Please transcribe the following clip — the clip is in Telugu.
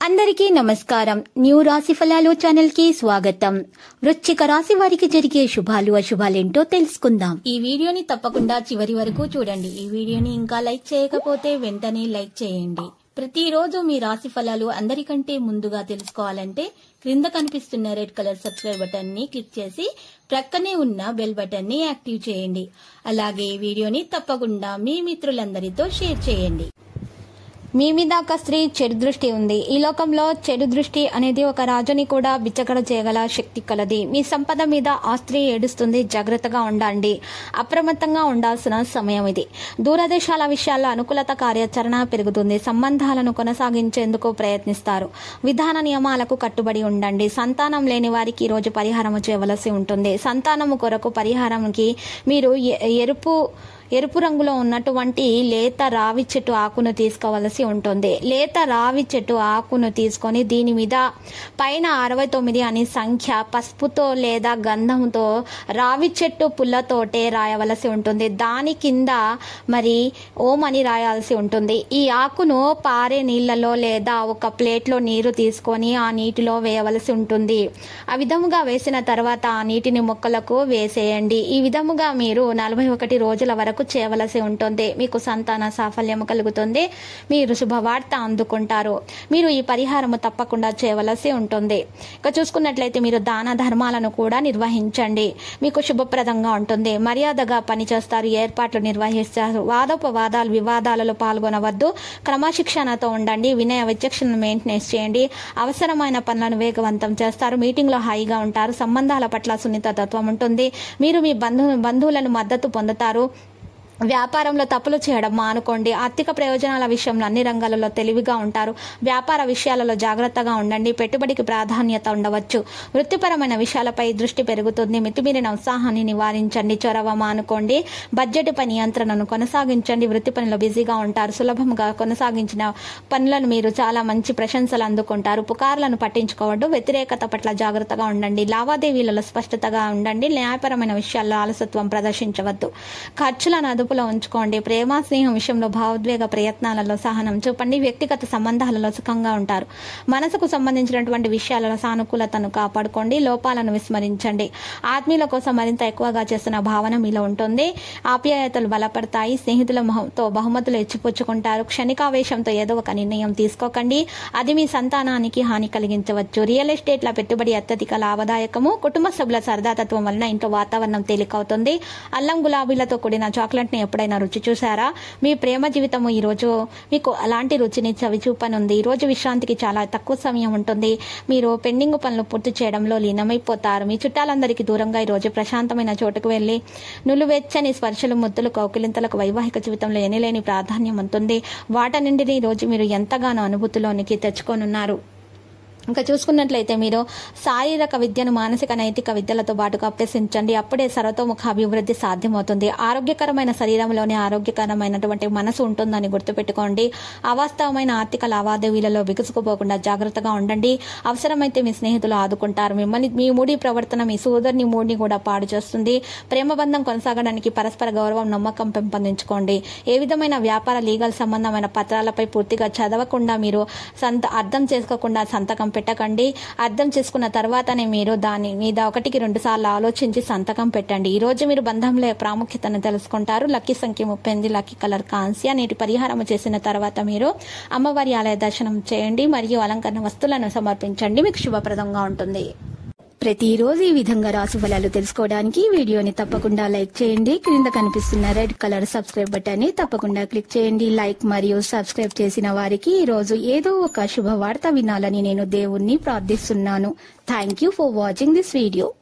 అందరికీ నమస్కారం న్యూ రాశి ఫలాలు ఛానల్ కి స్వాగతం వృశ్చిక రాశి వారికి జరిగే శుభాలు అశుభాలేంటో తెలుసుకుందాం ఈ వీడియోని తప్పకుండా చివరి వరకు చూడండి ఈ వీడియోని ఇంకా లైక్ చేయకపోతే వెంటనే లైక్ చేయండి ప్రతిరోజు మీ రాశి ఫలాలు అందరికంటే ముందుగా తెలుసుకోవాలంటే క్రింద కనిపిస్తున్న రెడ్ కలర్ సబ్స్క్రైబ్ బటన్ ని క్లిక్ చేసి ప్రక్కనే ఉన్న బెల్ బటన్ ని యాక్టివ్ చేయండి అలాగే ఈ వీడియోని తప్పకుండా మీ మిత్రులందరితో షేర్ చేయండి మీ మీద ఒక స్త్రీ చెడు దృష్టి ఉంది ఈ లోకంలో చెడు దృష్టి అనేది ఒక రాజుని కూడా బిచ్చగడ చేయగల శక్తి కలది మీ సంపద మీద ఆ స్త్రీ ఏడుస్తుంది జాగ్రత్తగా ఉండండి అప్రమత్తంగా ఉండాల్సిన సమయం ఇది దూరదేశాల విషయాల్లో అనుకూలత కార్యాచరణ పెరుగుతుంది సంబంధాలను కొనసాగించేందుకు ప్రయత్నిస్తారు విధాన నియమాలకు కట్టుబడి ఉండండి సంతానం లేని వారికి ఈ రోజు పరిహారం చేయవలసి ఉంటుంది సంతానము కొరకు పరిహారంకి మీరు ఎ- ఎరుపు ఎరుపు రంగులో ఉన్నటువంటి లేత రావి చెట్టు ఆకును తీసుకోవలసి ఉంటుంది లేత రావి చెట్టు ఆకును తీసుకొని దీని మీద పైన అరవై తొమ్మిది అని సంఖ్య పసుపుతో లేదా గంధంతో రావి చెట్టు పుల్లతోటే రాయవలసి ఉంటుంది దాని కింద మరి ఓం అని రాయాల్సి ఉంటుంది ఈ ఆకును పారే నీళ్లలో లేదా ఒక ప్లేట్లో నీరు తీసుకొని ఆ నీటిలో వేయవలసి ఉంటుంది ఆ విధముగా వేసిన తర్వాత ఆ నీటిని మొక్కలకు వేసేయండి ఈ విధముగా మీరు నలభై ఒకటి రోజుల వరకు చేయవలసి ఉంటుంది మీకు సంతాన సాఫల్యం కలుగుతుంది మీరు శుభవార్త అందుకుంటారు మీరు ఈ పరిహారము తప్పకుండా చేయవలసి ఉంటుంది ఇక చూసుకున్నట్లయితే మీరు దాన ధర్మాలను కూడా నిర్వహించండి మీకు శుభప్రదంగా ఉంటుంది మర్యాదగా పనిచేస్తారు ఏర్పాట్లు నిర్వహిస్తారు వాదోపవాదాలు వివాదాలలో పాల్గొనవద్దు క్రమశిక్షణతో ఉండండి వినయ విచక్షణను మెయింటెనెన్స్ చేయండి అవసరమైన పనులను వేగవంతం చేస్తారు మీటింగ్లో హాయిగా ఉంటారు సంబంధాల పట్ల సున్నిత తత్వం ఉంటుంది మీరు మీ బంధు బంధువులను మద్దతు పొందుతారు వ్యాపారంలో తప్పులు చేయడం మానుకోండి ఆర్థిక ప్రయోజనాల విషయంలో అన్ని రంగాలలో తెలివిగా ఉంటారు వ్యాపార విషయాలలో జాగ్రత్తగా ఉండండి పెట్టుబడికి ప్రాధాన్యత ఉండవచ్చు వృత్తిపరమైన విషయాలపై దృష్టి పెరుగుతుంది మితిమీరిన ఉత్సాహాన్ని నివారించండి చొరవ మానుకోండి బడ్జెట్పై నియంత్రణను కొనసాగించండి వృత్తి పనిలో బిజీగా ఉంటారు సులభంగా కొనసాగించిన పనులను మీరు చాలా మంచి ప్రశంసలు అందుకుంటారు పుకార్లను పట్టించుకోవద్దు వ్యతిరేకత పట్ల జాగ్రత్తగా ఉండండి లావాదేవీలలో స్పష్టతగా ఉండండి న్యాయపరమైన విషయాల్లో ఆలసత్వం ప్రదర్శించవద్దు ఖర్చులను అదుపులో ఉంచుకోండి ప్రేమ స్నేహం విషయంలో భావోద్వేగ ప్రయత్నాలలో సహనం చూపండి వ్యక్తిగత సంబంధాలలో సుఖంగా ఉంటారు మనసుకు సంబంధించినటువంటి విషయాలలో సానుకూలతను కాపాడుకోండి లోపాలను విస్మరించండి ఆత్మీయుల కోసం మరింత ఎక్కువగా చేస్తున్న భావన మీలో ఉంటుంది ఆప్యాయతలు బలపడతాయి స్నేహితుల మొహంతో బహుమతులు ఇచ్చిపుచ్చుకుంటారు క్షణికావేశంతో ఏదో ఒక నిర్ణయం తీసుకోకండి అది మీ సంతానానికి హాని కలిగించవచ్చు రియల్ ఎస్టేట్ల పెట్టుబడి అత్యధిక లాభదాయకము కుటుంబ సభ్యుల సరదాతత్వం వలన ఇంట్లో వాతావరణం తేలికవుతుంది అల్లం గులాబీలతో కూడిన చాక్లెట్ ని ఎప్పుడైనా రుచి చూసారా మీ ప్రేమ జీవితము ఈ రోజు మీకు అలాంటి రుచిని చవి చూపనుంది ఈ రోజు విశ్రాంతికి చాలా తక్కువ సమయం ఉంటుంది మీరు పెండింగ్ పనులు పూర్తి చేయడంలో లీనమైపోతారు మీ చుట్టాలందరికీ దూరంగా ఈ రోజు ప్రశాంతమైన చోటుకు వెళ్ళి నులువెచ్చని స్పర్శలు ముద్దులు కౌకిలింతలకు వైవాహిక జీవితంలో ఎనలేని ప్రాధాన్యం ఉంటుంది వాటన్నింటినీ ఈ రోజు మీరు ఎంతగానో అనుభూతిలోనికి తెచ్చుకోనున్నారు ఇంకా చూసుకున్నట్లయితే మీరు శారీరక విద్యను మానసిక నైతిక విద్యలతో పాటుగా అభ్యసించండి అప్పుడే సర్వతోముఖ అభివృద్ధి సాధ్యమవుతుంది ఆరోగ్యకరమైన శరీరంలోనే ఆరోగ్యకరమైనటువంటి మనసు ఉంటుందని గుర్తుపెట్టుకోండి అవాస్తవమైన ఆర్థిక లావాదేవీలలో బిగుసుకుపోకుండా జాగ్రత్తగా ఉండండి అవసరమైతే మీ స్నేహితులు ఆదుకుంటారు మిమ్మల్ని మీ మూడి ప్రవర్తన మీ సోదరుని మూడిని కూడా పాడు చేస్తుంది ప్రేమ బంధం కొనసాగడానికి పరస్పర గౌరవం నమ్మకం పెంపొందించుకోండి ఏ విధమైన వ్యాపార లీగల్ సంబంధమైన పత్రాలపై పూర్తిగా చదవకుండా మీరు సంత అర్థం చేసుకోకుండా సంతకం పెట్టకండి అర్థం చేసుకున్న తర్వాతనే మీరు దాని మీద ఒకటికి రెండు సార్లు ఆలోచించి సంతకం పెట్టండి ఈ రోజు మీరు బంధంలో ప్రాముఖ్యతను తెలుసుకుంటారు లక్కీ సంఖ్య ముప్పై ఎనిమిది లక్కీ కలర్ కాంస్య నేటి పరిహారం చేసిన తర్వాత మీరు అమ్మవారి ఆలయ దర్శనం చేయండి మరియు అలంకరణ వస్తువులను సమర్పించండి మీకు శుభప్రదంగా ఉంటుంది ప్రతిరోజు ఈ విధంగా రాసు ఫలాలు తెలుసుకోవడానికి ఈ వీడియోని తప్పకుండా లైక్ చేయండి క్రింద కనిపిస్తున్న రెడ్ కలర్ సబ్స్క్రైబ్ బటన్ ని తప్పకుండా క్లిక్ చేయండి లైక్ మరియు సబ్స్క్రైబ్ చేసిన వారికి ఈ రోజు ఏదో ఒక శుభవార్త వినాలని నేను దేవుణ్ణి ప్రార్థిస్తున్నాను thank you for watching this video